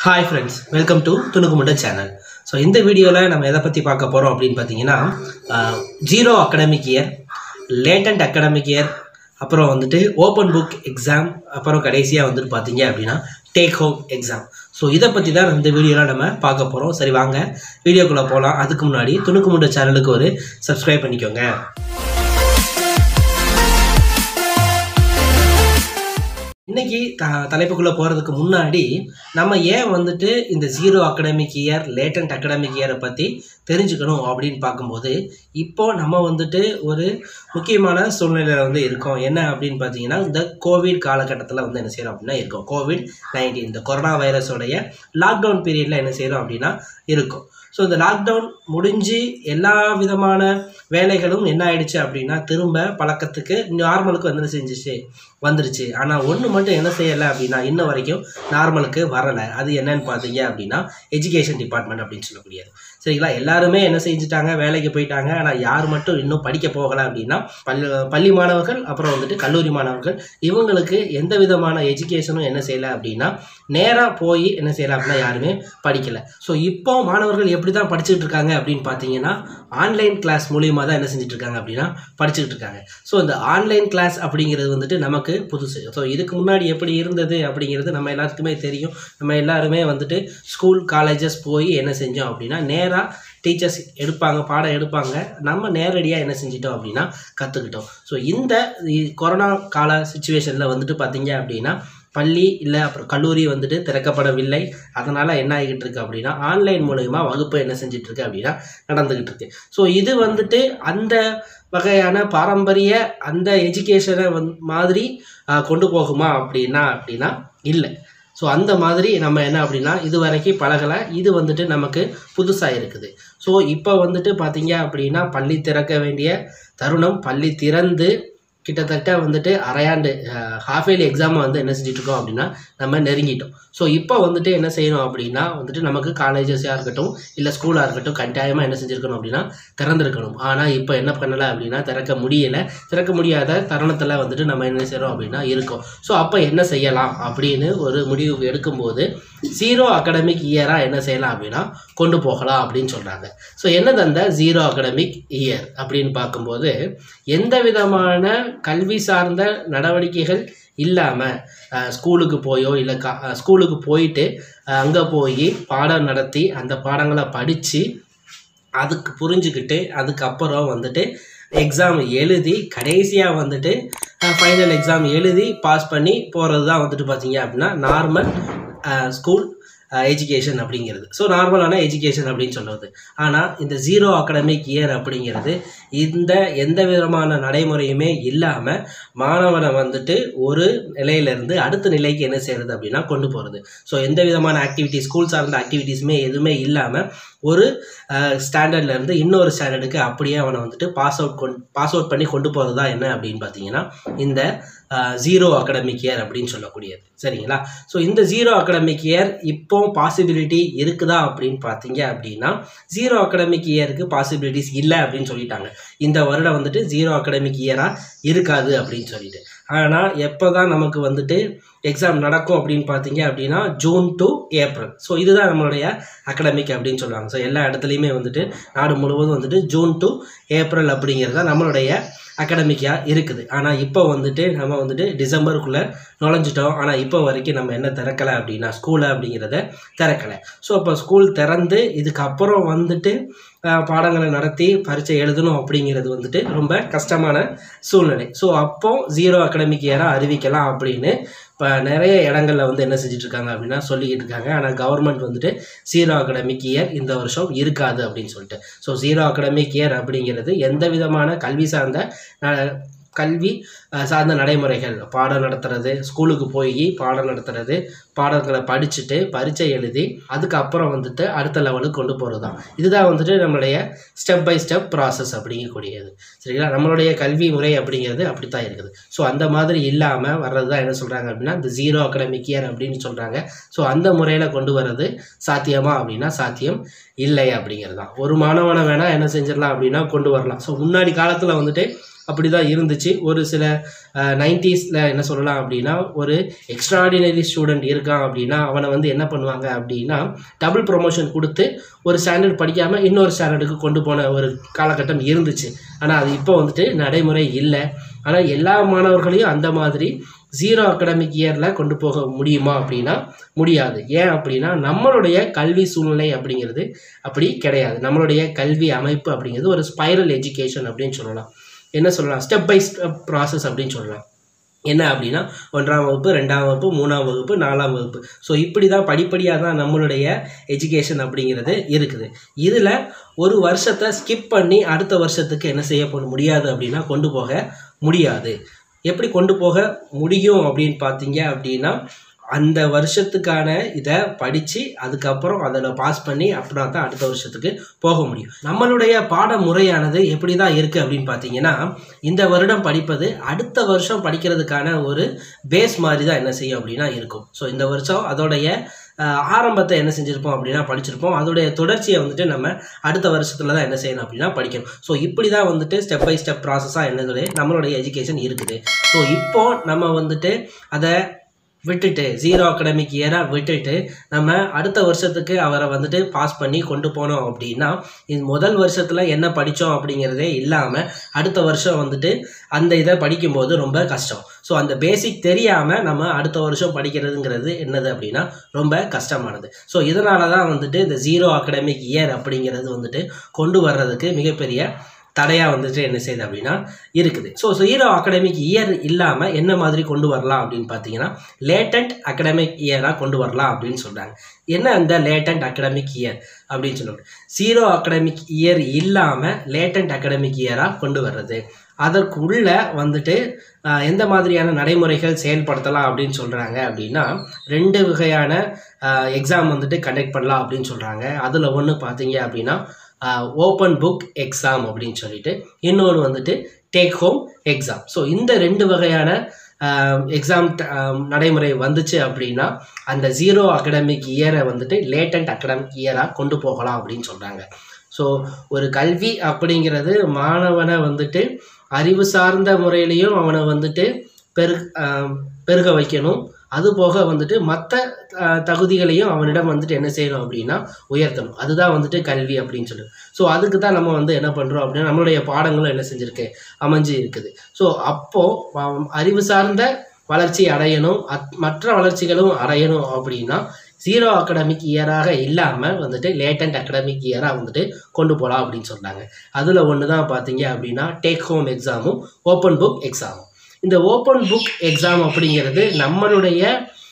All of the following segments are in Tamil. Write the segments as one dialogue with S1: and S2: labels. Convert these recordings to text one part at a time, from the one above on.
S1: hi friends welcome to Thunukkumutta channel so இந்த வீடியோவில் நம்ம எதை பற்றி பார்க்க போகிறோம் அப்படின்னு பார்த்தீங்கன்னா zero academic year latent academic year அப்புறம் வந்துட்டு ஓப்பன் புக் எக்ஸாம் அப்புறம் கடைசியாக வந்துட்டு பார்த்தீங்க அப்படின்னா டேக் ஹோம் எக்ஸாம் ஸோ இதை பற்றி தான் இந்த வீடியோவில் நம்ம பார்க்க போகிறோம் சரி வாங்க வீடியோக்குள்ளே போகலாம் அதுக்கு முன்னாடி துணுக்குமுட்ட சேனலுக்கு ஒரு சப்ஸ்கிரைப் பண்ணிக்கோங்க இன்னைக்கு த தலைப்புக்குள்ளே போகிறதுக்கு முன்னாடி நம்ம ஏன் வந்துட்டு இந்த zero academic year latent academic இயரை பற்றி தெரிஞ்சுக்கணும் அப்படின்னு பார்க்கும்போது இப்போ நம்ம வந்துட்டு ஒரு முக்கியமான சூழ்நிலையில் வந்து இருக்கோம் என்ன அப்படின்னு பார்த்தீங்கன்னா இந்த கோவிட் காலகட்டத்தில் வந்து என்ன செய்கிறோம் அப்படின்னா இருக்கோம் கோவிட் நைன்டீன் இந்த கொரோனா வைரஸோடைய லாக்டவுன் பீரியடில் என்ன செய்கிறோம் அப்படின்னா இருக்கும் ஸோ இந்த லாக்டவுன் முடிஞ்சு எல்லா விதமான வேலைகளும் என்ன ஆயிடுச்சு அப்படின்னா திரும்ப பழக்கத்துக்கு நார்மலுக்கு வந்து என்ன செஞ்சிச்சு வந்துருச்சு ஆனால் ஒன்று மட்டும் என்ன செய்யலை அப்படின்னா இன்ன வரைக்கும் நார்மலுக்கு வரலை அது என்னன்னு பார்த்தீங்க அப்படின்னா எஜுகேஷன் டிபார்ட்மெண்ட் அப்படின்னு சொல்லக்கூடியது சரிங்களா எல்லாருமே என்ன செஞ்சுட்டாங்க வேலைக்கு போயிட்டாங்க ஆனால் யார் மட்டும் இன்னும் படிக்க போகலை அப்படின்னா பள்ளி பள்ளி மாணவர்கள் அப்புறம் வந்துட்டு கல்லூரி மாணவர்கள் இவங்களுக்கு எந்த விதமான எஜுகேஷனும் என்ன செய்யலை அப்படின்னா நேராக போய் என்ன செய்யலை அப்படின்னா யாருமே படிக்கலை ஸோ இப்போ மாணவர்கள் எப்படி தான் படிச்சுட்டு இருக்காங்க அப்படின்னு பார்த்தீங்கன்னா ஆன்லைன் கிளாஸ் மூலியமாக தான் என்ன செஞ்சுட்டு இருக்காங்க அப்படின்னா படிச்சுக்கிட்டு இருக்காங்க ஸோ இந்த ஆன்லைன் கிளாஸ் அப்படிங்கிறது வந்துட்டு நமக்கு புதுசு ஸோ இதுக்கு முன்னாடி எப்படி இருந்தது அப்படிங்கிறது நம்ம எல்லாத்துக்குமே தெரியும் நம்ம எல்லாருமே வந்துட்டு ஸ்கூல் காலேஜஸ் போய் என்ன செஞ்சோம் அப்படின்னா நேராக டீச்சர்ஸ் எடுப்பாங்க பாடம் எடுப்பாங்க நம்ம நேரடியாக என்ன செஞ்சிட்டோம் அப்படின்னா கற்றுக்கிட்டோம் ஸோ இந்த இ- கொரோனா கால சுச்சுவேஷனில் வந்துட்டு பார்த்தீங்க அப்படின்னா பள்ளி இல்லை அப்புறம் கல்லூரி வந்துட்டு திறக்கப்படவில்லை அதனால் என்ன ஆகிட்டு இருக்கு அப்படின்னா ஆன்லைன் மூலயமா வகுப்பு என்ன செஞ்சுட்டு இருக்கு அப்படின்னா நடந்துக்கிட்டு இருக்கு ஸோ இது வந்துட்டு அந்த வகையான பாரம்பரிய அந்த எஜுகேஷனை வந் மாதிரி ஆஹ், கொண்டு போகுமா அப்படின்னா அப்படின்னா இல்லை ஸோ அந்த மாதிரி நம்ம என்ன அப்படின்னா இது வரைக்கும் பழகலை இது வந்துட்டு நமக்கு புதுசாக இருக்குது ஸோ இப்போ வந்துட்டு பார்த்தீங்க அப்படின்னா பள்ளி திறக்க வேண்டிய தருணம் பள்ளி திறந்து கிட்டத்தட்ட வந்துட்டு அரையாண்டு ஹாஃப் இயர்லி எக்ஸாமை வந்து என்ன செஞ்சுட்டு இருக்கோம் அப்படின்னா நம்ம நெருங்கிட்டோம் ஸோ இப்போ வந்துட்டு என்ன செய்யணும் அப்படின்னா வந்துட்டு நமக்கு காலேஜஸாக இருக்கட்டும் இல்லை ஸ்கூலாக இருக்கட்டும் கட்டாயமாக என்ன செஞ்சுருக்கணும் அப்படின்னா திறந்திருக்கணும் ஆனால் இப்போ என்ன பண்ணலை அப்படின்னா திறக்க முடியலை திறக்க முடியாத தருணத்தில் வந்துட்டு நம்ம என்ன செய்கிறோம் அப்படின்னா இருக்கோம் ஸோ அப்போ என்ன செய்யலாம் அப்படின்னு ஒரு முடிவு எடுக்கும்போது ஜீரோ அகடமிக் இயராக என்ன செய்யலாம் அப்படின்னா கொண்டு போகலாம் அப்படின்னு சொல்கிறாங்க ஸோ என்னது அந்த ஜீரோ அகடமிக் இயர் அப்படின்னு பார்க்கும்போது எந்த விதமான கல்வி சார்ந்த நடவடிக்கைகள் இல்லாமல் ஸ்கூலுக்கு போயோ இல்லை கா ஸ்கூலுக்கு போயிட்டு அங்கே போய் பாடம் நடத்தி அந்த பாடங்களை படித்து அதுக்கு புரிஞ்சுக்கிட்டு அதுக்கப்புறம் வந்துட்டு எக்ஸாம் எழுதி கடைசியாக வந்துட்டு ஃபைனல் எக்ஸாம் எழுதி பாஸ் பண்ணி போகிறது தான் வந்துட்டு பார்த்தீங்க அப்படின்னா நார்மல் ஸ்கூல் எஜுகேஷன் அப்படிங்கிறது ஸோ நார்மலான எஜுகேஷன் அப்படின்னு சொல்கிறது ஆனால் இந்த ஜீரோ அகடமிக் இயர் அப்படிங்கிறது இந்த எந்த விதமான நடைமுறையுமே இல்லாமல் மாணவனை வந்துட்டு ஒரு நிலையிலேருந்து அடுத்த நிலைக்கு என்ன செய்கிறது அப்படின்னா கொண்டு போகிறது ஸோ எந்த விதமான ஆக்டிவிட்டி ஸ்கூல் சார்ந்த ஆக்டிவிட்டீஸுமே எதுவுமே இல்லாமல் ஒரு ஸ்டாண்டர்ட்ல இருந்து இன்னொரு ஸ்டாண்டர்டுக்கு அப்படியே அவனை வந்துட்டு பாஸ் அவுட் கொண் பாஸ் அவுட் பண்ணி கொண்டு போகிறது தான் என்ன அப்படின்னு பார்த்தீங்கன்னா இந்த ஜீரோ அகடமிக் இயர் அப்படின்னு சொல்லக்கூடியது சரிங்களா ஸோ இந்த ஜீரோ அகடமிக் இயர் இப்போ பாசிபிலிட்டி இருக்குதா அப்படின்னு பார்த்தீங்க அப்படின்னா ஜீரோ அகடமிக் இயருக்கு பாசிபிலிட்டிஸ் இல்லை அப்படின்னு சொல்லிட்டாங்க இந்த வருடம் வந்துட்டு ஜீரோ அகடமிக் இயராக இருக்காது அப்படின்னு சொல்லிட்டு ஆனால் எப்போ தான் நமக்கு வந்துட்டு எக்ஸாம் நடக்கும் அப்படின்னு பார்த்தீங்க அப்படின்னா ஜூன் டு ஏப்ரல் ஸோ இதுதான் நம்மளுடைய அகடமிக் அப்படின்னு சொல்லுவாங்க ஸோ எல்லா இடத்துலையுமே வந்துட்டு நாடு முழுவதும் வந்துட்டு ஜூன் டு ஏப்ரல் அப்படிங்கிறது தான் நம்மளுடைய அகடமிக்காக இருக்குது ஆனால் இப்போ வந்துட்டு நம்ம வந்துட்டு டிசம்பருக்குள்ளே நுழைஞ்சிட்டோம் ஆனால் இப்போ வரைக்கும் நம்ம என்ன திறக்கலை அப்படின்னா ஸ்கூலை அப்படிங்கிறத திறக்கலை ஸோ அப்போ ஸ்கூல் திறந்து இதுக்கப்புறம் வந்துட்டு ஆஹ், பாடங்களை நடத்தி பரீட்சை எழுதணும் அப்படிங்கிறது வந்துட்டு ரொம்ப கஷ்டமான சூழ்நிலை ஸோ அப்போ ஜீரோ அகடமிக் இயராக அறிவிக்கலாம் அப்படின்னு இப்போ நிறைய இடங்கள்ல வந்து என்ன செஞ்சுட்டு இருக்காங்க அப்படின்னா சொல்லிக்கிட்டு இருக்காங்க ஆனால் கவர்மெண்ட் வந்துட்டு ஜீரோ அகடமிக் இயர் இந்த வருஷம் இருக்காது அப்படின்னு சொல்லிட்டு ஸோ ஜீரோ அகடமிக் இயர் அப்படிங்கிறது எந்த விதமான கல்வி சார்ந்த அஹ், கல்வி அஹ், சார்ந்த நடைமுறைகள் பாடம் நடத்துறது ஸ்கூலுக்கு போய் பாடம் நடத்துறது பாடங்களை படிச்சுட்டு பரீட்சை எழுதி அதுக்கப்புறம் வந்துட்டு அடுத்த லெவலுக்கு கொண்டு போகிறது தான் இதுதான் வந்துட்டு நம்மளுடைய ஸ்டெப் பை ஸ்டெப் ப்ராசஸ் அப்படிங்கக்கூடியது சரிங்களா நம்மளுடைய கல்வி முறை அப்படிங்கிறது அப்படி தான் இருக்குது ஸோ அந்த மாதிரி இல்லாமல் வர்றது தான் என்ன சொல்கிறாங்க அப்படின்னா இந்த ஜீரோ அகடமிக் இயர் அப்படின்னு சொல்கிறாங்க ஸோ அந்த முறையில் கொண்டு வர்றது சாத்தியமா அப்படின்னா சாத்தியம் இல்லை அப்படிங்கிறது தான் ஒரு மாணவனை வேணால் என்ன செஞ்சிடலாம் அப்படின்னா கொண்டு வரலாம் ஸோ முன்னாடி காலத்தில் வந்துட்டு அப்படி தான் இருந்துச்சு ஒரு சில நைன்டிஸில் என்ன சொல்லலாம் அப்படின்னா ஒரு எக்ஸ்ட்ராடினரி ஸ்டூடெண்ட் இருக்கான் இருக்கான் அப்படின்னா அவனை வந்து என்ன பண்ணுவாங்க அப்படின்னா டபுள் ப்ரொமோஷன் கொடுத்து ஒரு ஸ்டாண்டர்ட் படிக்காமல் இன்னொரு ஸ்டாண்டர்டுக்கு கொண்டு போன ஒரு காலகட்டம் இருந்துச்சு ஆனால் அது இப்போ வந்துட்டு நடைமுறை இல்லை ஆனால் எல்லா மாணவர்களையும் அந்த மாதிரி ஜீரோ அகடமிக் இயரில் கொண்டு போக முடியுமா அப்படின்னா முடியாது ஏன் அப்படின்னா நம்மளுடைய கல்வி சூழ்நிலை அப்படிங்கிறது அப்படி கிடையாது நம்மளுடைய கல்வி அமைப்பு அப்படிங்கிறது ஒரு ஸ்பைரல் எஜுகேஷன் அப்படின்னு சொல்லலாம் என்ன சொல்லலாம் ஸ்டெப் பை ஸ்டெப் ப்ராசஸ் அப்படின்னு சொல்லலாம் என்ன அப்படின்னா ஒன்றாம் வகுப்பு ரெண்டாம் வகுப்பு மூணாம் வகுப்பு நாலாம் வகுப்பு ஸோ இப்படி தான் படிப்படியாக தான் நம்மளுடைய எஜுகேஷன் அப்படிங்கிறது இருக்குது இதில் ஒரு வருஷத்தை ஸ்கிப் பண்ணி அடுத்த வருஷத்துக்கு என்ன செய்ய போக முடியாது அப்படின்னா கொண்டு போக முடியாது எப்படி கொண்டு போக முடியும் அப்படின்னு பார்த்தீங்க அப்படின்னா அந்த வருஷத்துக்கான இதை படித்து அதுக்கப்புறம் அதில் பாஸ் பண்ணி அப்படின்னா தான் அடுத்த வருஷத்துக்கு போக முடியும் நம்மளுடைய பாட முறையானது எப்படி தான் இருக்குது அப்படின்னு பார்த்தீங்கன்னா இந்த வருடம் படிப்பது அடுத்த வருஷம் படிக்கிறதுக்கான ஒரு பேஸ் மாதிரி தான் என்ன செய்யும் அப்படின்னா இருக்கும் ஸோ இந்த வருஷம் அதோடைய அஹ், ஆரம்பத்தை என்ன செஞ்சுருப்போம் அப்படின்னா படிச்சிருப்போம் அதோடைய தொடர்ச்சியை வந்துட்டு நம்ம அடுத்த வருஷத்துல தான் என்ன செய்யணும் அப்படின்னா படிக்கணும் ஸோ இப்படி தான் வந்துட்டு ஸ்டெப் பை ஸ்டெப் ப்ராசஸாக என்னதுடைய நம்மளுடைய எஜுகேஷன் இருக்குது ஸோ இப்போ நம்ம வந்துட்டு அதை விட்டுட்டு ஜீரோ அகடமிக் இயராக விட்டுட்டு நம்ம அடுத்த வருஷத்துக்கு அவரை வந்துட்டு பாஸ் பண்ணி கொண்டு போனோம் அப்படின்னா இது முதல் வருஷத்தில் என்ன படித்தோம் அப்படிங்கிறதே இல்லாமல் அடுத்த வருஷம் வந்துட்டு அந்த இதை படிக்கும்போது ரொம்ப கஷ்டம் ஸோ அந்த பேசிக் தெரியாமல் நம்ம அடுத்த வருஷம் படிக்கிறதுங்கிறது என்னது அப்படின்னா ரொம்ப கஷ்டமானது ஸோ இதனால தான் வந்துட்டு இந்த ஜீரோ அகடமிக் இயர் அப்படிங்கிறது வந்துட்டு கொண்டு வர்றதுக்கு மிகப்பெரிய தடையாக வந்துட்டு என்ன செய்யுது அப்படின்னா இருக்குது ஸோ ஜீரோ அகடமிக் இயர் இல்லாமல் என்ன மாதிரி கொண்டு வரலாம் அப்படின்னு பார்த்தீங்கன்னா லேட்டன்ட் அகடமிக் இயராக கொண்டு வரலாம் அப்படின்னு சொல்கிறாங்க என்ன அந்த லேட்டன்ட் அகடமிக் இயர் அப்படின்னு சொல்லுவாங்க ஜீரோ அகடமிக் இயர் இல்லாமல் லேட்டன்ட் அகடமிக் இயராக கொண்டு வர்றது அதற்கு உள்ள வந்துட்டு ஆஹ், எந்த மாதிரியான நடைமுறைகள் செயல்படுத்தலாம் அப்படின்னு சொல்கிறாங்க அப்படின்னா ரெண்டு வகையான எக்ஸாம் வந்துட்டு கண்டக்ட் பண்ணலாம் அப்படின்னு சொல்கிறாங்க அதில் ஒன்று பார்த்தீங்க அப்படின்னா ஓப்பன் புக் எக்ஸாம் அப்படின்னு சொல்லிட்டு இன்னொன்று வந்துட்டு டேக் ஹோம் எக்ஸாம் ஸோ இந்த ரெண்டு வகையான எக்ஸாம் நடைமுறை வந்துச்சு அப்படின்னா அந்த ஜீரோ அகடமிக் இயரை வந்துட்டு லேட்டன்ட் அகடமிக் இயராக கொண்டு போகலாம் அப்படின்னு சொல்கிறாங்க ஸோ ஒரு கல்வி அப்படிங்கிறது மாணவனை வந்துட்டு அறிவு சார்ந்த முறையிலையும் அவனை வந்துட்டு பெரு ஆஹ் பெருக வைக்கணும் அது போக வந்துட்டு மற்ற தகுதிகளையும் அவனிடம் வந்துட்டு என்ன செய்யணும் அப்படின்னா உயர்த்தணும் அதுதான் வந்துட்டு கல்வி அப்படின்னு சொல்லி ஸோ அதுக்கு தான் நம்ம வந்து என்ன பண்ணுறோம் அப்படின்னா நம்மளுடைய பாடங்களும் என்ன செஞ்சுருக்கு அமைஞ்சு இருக்குது ஸோ அப்போது அறிவு சார்ந்த வளர்ச்சி அடையணும் அத் மற்ற வளர்ச்சிகளும் அடையணும் அப்படின்னா ஜீரோ அகடமிக் இயராக இல்லாமல் வந்துட்டு லேட்டன்ட் அகடமிக் இயராக வந்துட்டு கொண்டு போகலாம் அப்படின்னு சொன்னாங்க அதில் ஒன்று தான் பார்த்தீங்க அப்படின்னா டேக் ஹோம் எக்ஸாமும் ஓப்பன் புக் எக்ஸாமும் இந்த ஓப்பன் புக் எக்ஸாம் அப்படிங்கிறது நம்மளுடைய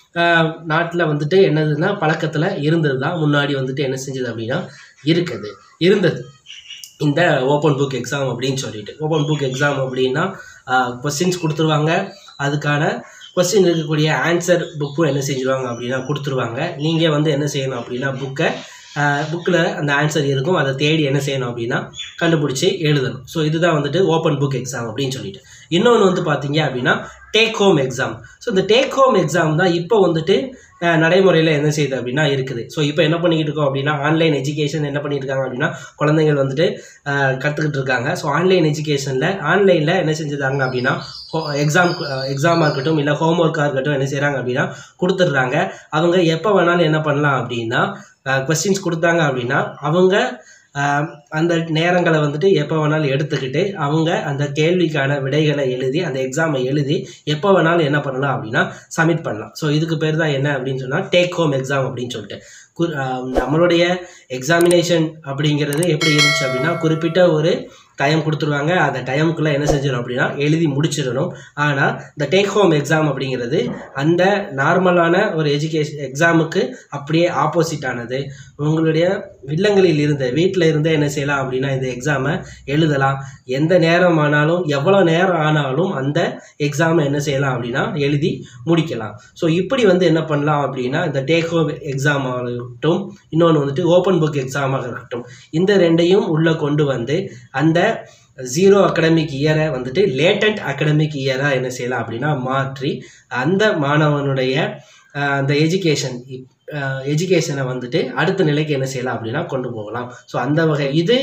S1: நாட்டில் வந்துட்டு என்னதுன்னா பழக்கத்தில் இருந்தது தான் முன்னாடி வந்துட்டு என்ன செஞ்சது அப்படின்னா இருக்குது இருந்தது இந்த ஓப்பன் புக் எக்ஸாம் அப்படின்னு சொல்லிட்டு ஓப்பன் புக் எக்ஸாம் அப்படின்னா கொஸ்டின்ஸ் கொடுத்துருவாங்க அதுக்கான கொஸ்டின் இருக்கக்கூடிய ஆன்சர் புக்கும் என்ன செஞ்சுருவாங்க அப்படின்னா கொடுத்துருவாங்க நீங்கள் வந்து என்ன செய்யணும் அப்படின்னா புக்கை புக்கில் அந்த ஆன்சர் இருக்கும் அதை தேடி என்ன செய்யணும் அப்படின்னா கண்டுபிடிச்சி எழுதணும் ஸோ இதுதான் வந்துட்டு ஓப்பன் புக் எக்ஸாம் அப்படின்னு சொல்லிட்டு இன்னொன்று வந்து பார்த்தீங்க அப்படின்னா டேக் ஹோம் எக்ஸாம் ஸோ இந்த டேக் ஹோம் எக்ஸாம் தான் இப்போ வந்துட்டு நடைமுறையில் என்ன செய்யுது அப்படின்னா இருக்குது ஸோ இப்போ என்ன பண்ணிக்கிட்டு இருக்கோம் அப்படின்னா ஆன்லைன் எஜுகேஷன் என்ன பண்ணிட்டு இருக்காங்க அப்படின்னா குழந்தைகள் வந்துட்டு கற்றுக்கிட்டு இருக்காங்க ஸோ ஆன்லைன் எஜுகேஷனில் ஆன்லைனில் என்ன செஞ்சுருக்காங்க அப்படின்னா எக்ஸாம் எக்ஸாமாக இருக்கட்டும் இல்லை ஹோம் ஒர்க்காக இருக்கட்டும் என்ன செய்கிறாங்க அப்படின்னா கொடுத்துட்றாங்க அவங்க எப்போ வேணாலும் என்ன பண்ணலாம் அப்படின்னா கொஸ்டின்ஸ் கொடுத்தாங்க அப்படின்னா அவங்க ஆஹ் அந்த நேரங்களை வந்துட்டு எப்போ வேணாலும் எடுத்துக்கிட்டு அவங்க அந்த கேள்விக்கான விடைகளை எழுதி அந்த எக்ஸாமை எழுதி எப்போ வேணாலும் என்ன பண்ணலாம் அப்படின்னா சப்மிட் பண்ணலாம் ஸோ இதுக்கு பேர் தான் என்ன அப்படின்னு சொன்னால் டேக் ஹோம் எக்ஸாம் அப்படின்னு சொல்லிட்டு கு- ஆஹ் நம்மளுடைய எக்ஸாமினேஷன் அப்படிங்கிறது எப்படி இருந்துச்சு அப்படின்னா குறிப்பிட்ட ஒரு டைம் கொடுத்துருவாங்க அந்த டைமுக்குள்ளே என்ன செஞ்சிடும் அப்படின்னா எழுதி முடிச்சிடணும் ஆனால் இந்த டேக் ஹோம் எக்ஸாம் அப்படிங்கிறது அந்த நார்மலான ஒரு எஜுகேஷன் எக்ஸாமுக்கு அப்படியே ஆப்போசிட்டானது உங்களுடைய இல்லங்களில் இருந்த வீட்டில் இருந்தே என்ன செய்யலாம் அப்படின்னா இந்த எக்ஸாமை எழுதலாம் எந்த நேரம் ஆனாலும் எவ்வளோ நேரம் ஆனாலும் அந்த எக்ஸாமை என்ன செய்யலாம் அப்படின்னா எழுதி முடிக்கலாம் ஸோ இப்படி வந்து என்ன பண்ணலாம் அப்படின்னா இந்த டேக் ஹோம் எக்ஸாம் ஆகட்டும் இன்னொன்று வந்துட்டு ஓப்பன் புக் எக்ஸாமாக இருக்கட்டும் இந்த ரெண்டையும் உள்ளே கொண்டு வந்து அந்த ஜீரோ அகடமிக் இயரை வந்துட்டு லேட்டன்ட் அகடமிக் இயராக என்ன செய்யலாம் அப்படின்னா மாற்றி அந்த மாணவனுடைய ஆஹ், அந்த எஜுகேஷன் எஜுகேஷனை வந்துட்டு அடுத்த நிலைக்கு என்ன செய்யலாம் அப்படின்னா கொண்டு போகலாம் ஸோ அந்த வகை இது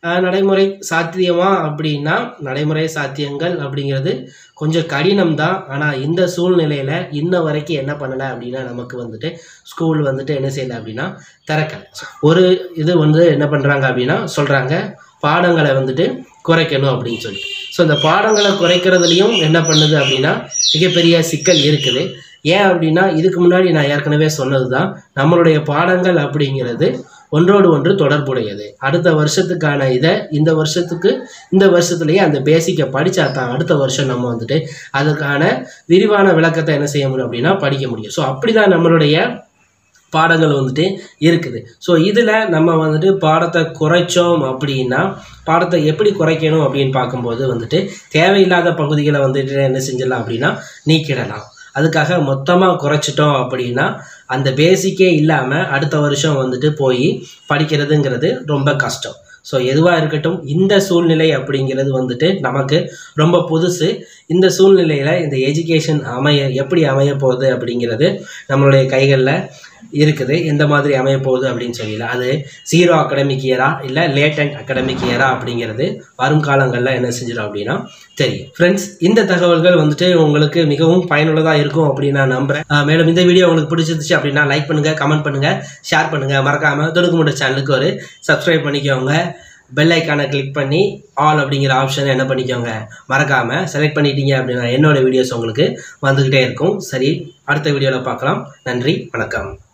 S1: ஆஹ் நடைமுறை சாத்தியமா அப்படின்னா நடைமுறை சாத்தியங்கள் அப்படிங்கிறது கொஞ்சம் கடினம் தான் ஆனால் இந்த சூழ்நிலையில் இன்ன வரைக்கும் என்ன பண்ணலை அப்படின்னா நமக்கு வந்துட்டு ஸ்கூல் வந்துட்டு என்ன செய்யலை அப்படின்னா திறக்கலை ஒரு இது வந்து என்ன பண்ணுறாங்க அப்படின்னா சொல்கிறாங்க பாடங்களை வந்துட்டு குறைக்கணும் அப்படின்னு சொல்லிட்டு ஸோ இந்த பாடங்களை குறைக்கிறதுலையும் என்ன பண்ணுது அப்படின்னா மிகப்பெரிய சிக்கல் இருக்குது ஏன் அப்படின்னா இதுக்கு முன்னாடி நான் ஏற்கனவே சொன்னது தான் நம்மளுடைய பாடங்கள் அப்படிங்கிறது ஒன்றோடு ஒன்று தொடர்புடையது அடுத்த வருஷத்துக்கான இதை இந்த வருஷத்துக்கு இந்த வருஷத்துலேயே அந்த பேசிக்கை படித்தா தான் அடுத்த வருஷம் நம்ம வந்துட்டு அதுக்கான விரிவான விளக்கத்தை என்ன செய்ய முடியும் அப்படின்னா படிக்க முடியும் ஸோ அப்படி தான் நம்மளுடைய பாடங்கள் வந்துட்டு இருக்குது ஸோ இதில் நம்ம வந்துட்டு பாடத்தை குறைச்சோம் அப்படின்னா பாடத்தை எப்படி குறைக்கணும் அப்படின்னு பார்க்கும்போது வந்துட்டு தேவையில்லாத பகுதிகளை வந்துட்டு என்ன செஞ்சிடலாம் அப்படின்னா நீக்கிடலாம் அதுக்காக மொத்தமாக குறைச்சிட்டோம் அப்படின்னா அந்த பேசிக்கே இல்லாமல் அடுத்த வருஷம் வந்துட்டு போய் படிக்கிறதுங்கிறது ரொம்ப கஷ்டம் ஸோ எதுவாக இருக்கட்டும் இந்த சூழ்நிலை அப்படிங்கிறது வந்துட்டு நமக்கு ரொம்ப புதுசு இந்த சூழ்நிலையில் இந்த எஜுகேஷன் அமைய எப்படி அமைய போகுது அப்படிங்கிறது நம்மளுடைய கைகளில் இருக்குது எந்த மாதிரி அமைய போகுது அப்படின்னு சொல்லல அது ஜீரோ அகடமிக் இயரா இல்லை லேட்டன்ட் அகடமிக் இயரா அப்படிங்கிறது வரும் காலங்களில் என்ன செஞ்சிடும் அப்படின்னா தெரியும் ஃப்ரெண்ட்ஸ் இந்த தகவல்கள் வந்துட்டு உங்களுக்கு மிகவும் பயனுள்ளதாக இருக்கும் அப்படின்னு நான் நம்புகிறேன் ஆஹ் மேலும் இந்த வீடியோ உங்களுக்கு பிடிச்சிருந்துச்சு அப்படின்னா லைக் பண்ணுங்கள் கமெண்ட் பண்ணுங்கள் ஷேர் பண்ணுங்கள் மறக்காமல் தொடுக்குமுட்ட சேனலுக்கு ஒரு சப்ஸ்கிரைப் பண்ணிக்கோங்க பெல் ஐக்கானை கிளிக் பண்ணி ஆல் அப்படிங்கிற ஆப்ஷனை என்ன பண்ணிக்கோங்க மறக்காமல் செலக்ட் பண்ணிட்டீங்க அப்படின்னா என்னோட வீடியோஸ் உங்களுக்கு வந்துக்கிட்டே இருக்கும் சரி அடுத்த வீடியோவில் பார்க்கலாம் நன்றி வணக்கம்